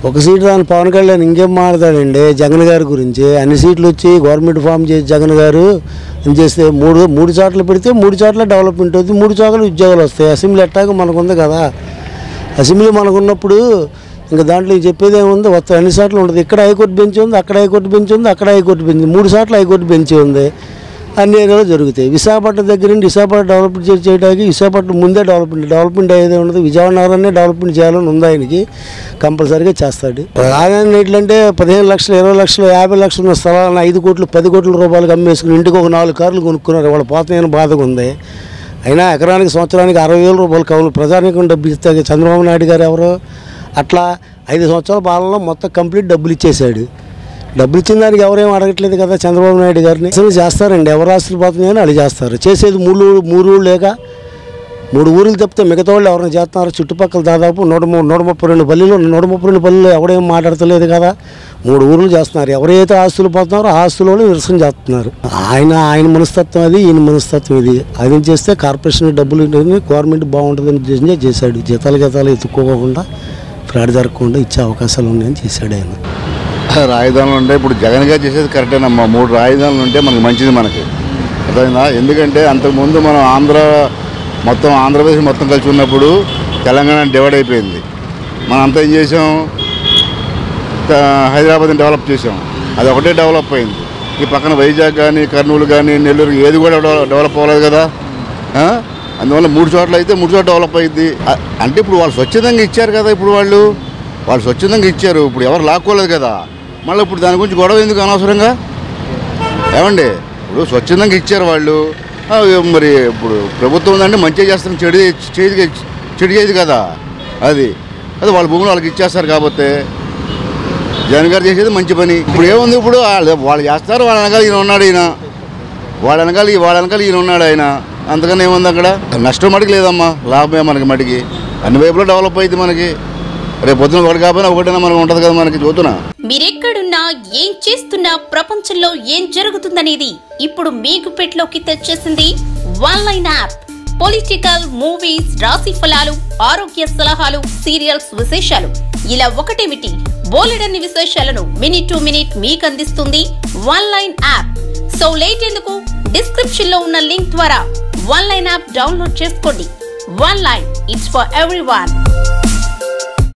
ఒక సీటు రాని పవన్ కళ్యాణ్ ఇంకేం మాట్లాడాడండి జగన్ గారి గురించి అన్ని సీట్లు వచ్చి గవర్నమెంట్ ఫామ్ చేసి జగన్ గారు ఏం చేస్తే మూడు మూడు చోట్ల పెడితే మూడు చోట్ల డెవలప్మెంట్ అవుతుంది మూడు చోట్ల ఉద్యోగాలు వస్తాయి అసెంబ్లీ ఎట్టాగో మనకు ఉంది కదా అసెంబ్లీ మనకు ఉన్నప్పుడు ఇంకా దాంట్లో ఇంక చెప్పేది ఏముంది వస్తాయి అన్ని చోట్ల ఉంటుంది ఇక్కడ హైకోర్టు బెంచ్ ఉంది అక్కడ హైకోర్టు బెంచ్ ఉంది అక్కడ హైకోర్టు బెంచ్ ఉంది. మూడు చోట్ల హైకోర్టు బెంచ్ ఉంది అన్ని ఏరియాలో జరుగుతాయి విశాఖపట్నం దగ్గర నుండి విశాఖపట్నం డెవలప్మెంట్ చే- చేయడానికి విశాఖపట్నం ముందే డెవలప్మెంట్ డెవలప్మెంట్ అయ్యేది ఉండదు విజయవాడ నగరాన్ని డెవలప్మెంట్ చేయాలని ఉంది ఆయనకి కంపల్సరీగా చేస్తాడు ఆయన ఎట్లంటే పదిహేను లక్షలు ఇరవై లక్షలు యాభై లక్షలు ఉన్న స్థలాలను ఐదు కోట్లు పది కోట్ల రూపాయలకు అమ్మేసుకుని ఇంటికి ఒక నాలుగు కార్లు కొనుక్కున్నారు వాళ్ళ పోతాయని బాధగా ఉంది అయినా ఎకరానికి సంవత్సరానికి అరవై వేల రూపాయలు కవులు ప్రజానికం డబ్బు ఇస్తే చంద్రబాబు నాయుడు గారు ఎవరు అట్లా ఐదు సంవత్సరాల పాలనలో మొత్తం కంప్లీట్ డబ్బులు ఇచ్చేశాడు డబ్బులు ఇచ్చిన దానికి ఎవరేం అడగట్లేదు కదా చంద్రబాబు నాయుడు గారిని అసలు చేస్తారండి ఎవరు ఆస్తులు పోతున్నాయని వాళ్ళు చేస్తారు చేసేది మూడు మూడు ఊళ్ళు లేక మూడు ఊర్లు తప్పితే మిగతా వాళ్ళు ఎవరైనా చేస్తున్నారు చుట్టుపక్కల దాదాపు నూట ము- నూట ముప్పై రెండు పల్లెలు నూట ముప్పై రెండు పల్లెలు ఎవడేం మాట్లాడతలేదు కదా మూడు ఊర్లు చేస్తున్నారు ఎవరైతే ఆస్తులు పోతున్నారో ఆ ఆస్తుల వాళ్ళు నిరసన చేస్తున్నారు ఆయన ఆయన మనస్తత్వం అది ఈయన మనస్తత్వం ఇది అది చేస్తే కార్పొరేషన్ డబ్బులు ఉంటుంది, గవర్నమెంట్ బాగుంటుందని ఉద్దేశంగా చేశాడు జీతాలు గీతాలు ఎత్తుక్కోకుండా ఫ్రాడ్ జరగకుండా ఇచ్చే అవకాశాలు ఉన్నాయని చేశాడు ఆయన రాజధానులు ఉంటే ఇప్పుడు జగన్ గారు చేసేది కరెక్టేనమ్మా మూడు రాజధానులు ఉంటే మనకి మంచిది మనకి అర్థమైందా ఎందుకంటే అంతకుముందు మనం ఆంధ్ర మొత్తం ఆంధ్రప్రదేశ్ మొత్తం కలిసి ఉన్నప్పుడు తెలంగాణ డివైడ్ అయిపోయింది మనం అంతా ఏం చేసాం త- హైదరాబాద్ని డెవలప్ చేసాం అది ఒకటే డెవలప్ అయింది ఈ పక్కన వైజాగ్ కానీ కర్నూలు కానీ నెల్లూరు ఏది కూడా డెవ- డెవలప్ అవ్వలేదు కదా ఆ? అందువల్ల మూడు చోట్ల అయితే మూడు చోట్ల డెవలప్ అయింది అ- అంటే ఇప్పుడు వాళ్ళు స్వచ్ఛందంగా ఇచ్చారు కదా ఇప్పుడు వాళ్ళు వాళ్ళు స్వచ్ఛందంగా ఇచ్చారు ఇప్పుడు ఎవరు లాక్కోలేదు కదా మళ్ళీ ఇప్పుడు దాని గురించి గొడవ ఎందుకు అనవసరంగా ఏమండి ఇప్పుడు స్వచ్ఛందంగా ఇచ్చారు వాళ్ళు ఆ, మరి ఇప్పుడు ప్రభుత్వం ఉందంటే మంచిగా చేస్తాం చెడు చేయదు చెడు చేయదు కదా అది అది వాళ్ళ భూములు వాళ్ళకి ఇచ్చేస్తారు కాబట్టి జగన్ గారు చేసేది మంచి పని ఇప్పుడు ఏముంది ఇప్పుడు వాళ్ళు వాళ్ళు చేస్తారు వాళ్ళ వెనకాల ఈయన ఉన్నాడు ఈయన వాళ్ళ వెనకాల ఈ- వాళ్ళ వెనకాల ఈయన ఉన్నాడు ఆయన అంతకని ఏముంది అక్కడ నష్టం మటుకు లేదమ్మా లాభమే మనకి మటుకి అన్ని వైపులో డెవలప్ అయింది మనకి రేపు పొద్దున ఒకటి కాకపోయినా ఒకటైనా మనకు ఉంటుంది కదా మనకి చూస్తున్నా మీరెక్కడున్నా ఏం చేస్తున్నా ప్రపంచంలో ఏం జరుగుతుందనేది ఇప్పుడు మీకు పెట్లోకి తెచ్చేసింది one line app political movies రాశి ఫలాలు ఆరోగ్య సలహాలు సీరియల్స్ విశేషాలు ఇలా ఒకటేమిటి బోలెడన్ని విశేషాలను మినిట్ టు మినిట్ మీకు అందిస్తుంది one line app so late ఎందుకు డిస్క్రిప్షన్ లో ఉన్న లింక్ ద్వారా వన్ లైన్ యాప్ డౌన్లోడ్ చేసుకోండి one line it's for every